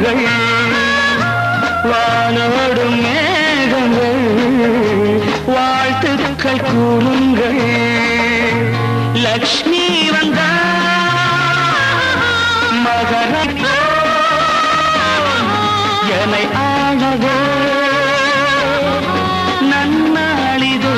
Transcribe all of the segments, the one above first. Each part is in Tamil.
கூறுங்கள் வானோடும் மேகங்கள் வாழ்த்துக்கள் கூறுங்கள் லக்ஷ்மி வந்தா மகர என்னை ஆளவே நன்னாளிதே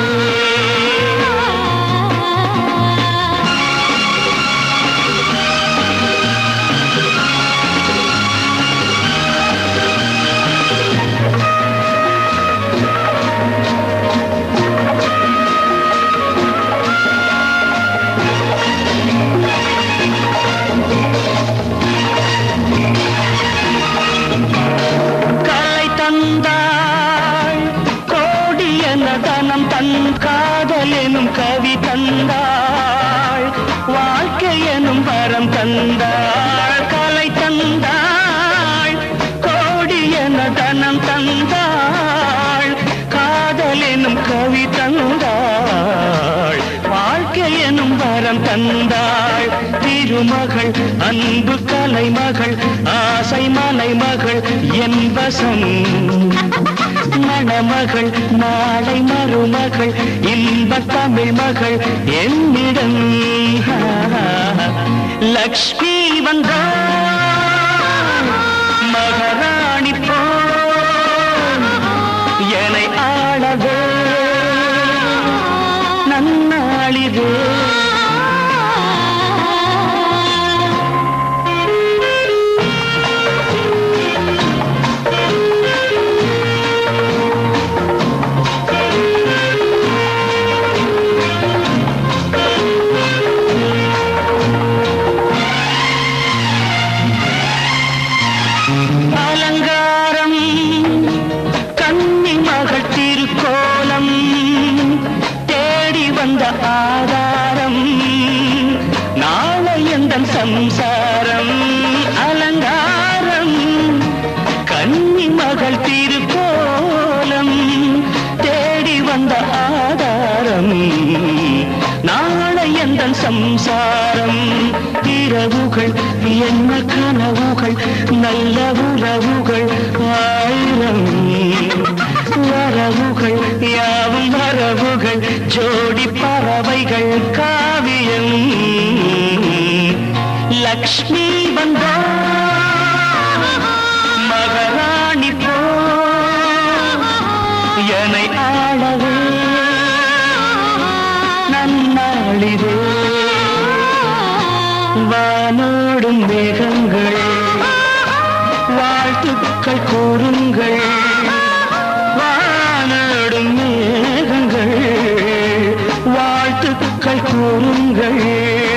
கலை தந்தாள் கோடியன தனம் தன் காதல் எனும் கவி தந்தாள் வாழ்க்கை எனும் வரம் தந்தாள் கலை தந்தாள் கோடியன தனம் தந்தாள் காதல் எனும் கவி தந்தாள் வாழ்க்கை எனும் வரம் தந்தாள் திருமகள் அன்பு கலைமகள் ஆசை மலைமகள் என் வசம் மணமகள் நாளை மருமகள் இன்ப தமிழ் மகள் என்னிடம் லக்ஷ்மி வந்தாள் மகாராணி போல் என்னை ஆளவே நன்னாளிதே அலங்காரம் கன்னி மகள் திருக்கோலம் தேடி வந்த ஆதாரம் நாளை எந்த சம்சாரம் அலங்காரம் கன்னி மகள் திருக்கோலம் தேடி வந்த ஆதாரம் நாளை எந்த சம்சாரம் இரவுகள் என்ன கனவுகள் நல்ல உறவுகள் ஆயிரம் வரவுகள் யாவும் வரவுகள் ஜோடி பறவைகள் காவியம் லக்ஷ்மி வந்தா மகாராணி போ என்னை ஆளவே நன்னாளிதே வானோடும் மேகங்கள் வாழ்த்துக்கள் கூறுங்கள் வானோடும் மேகங்கள் வாழ்த்துக்கள் கூறுங்கள்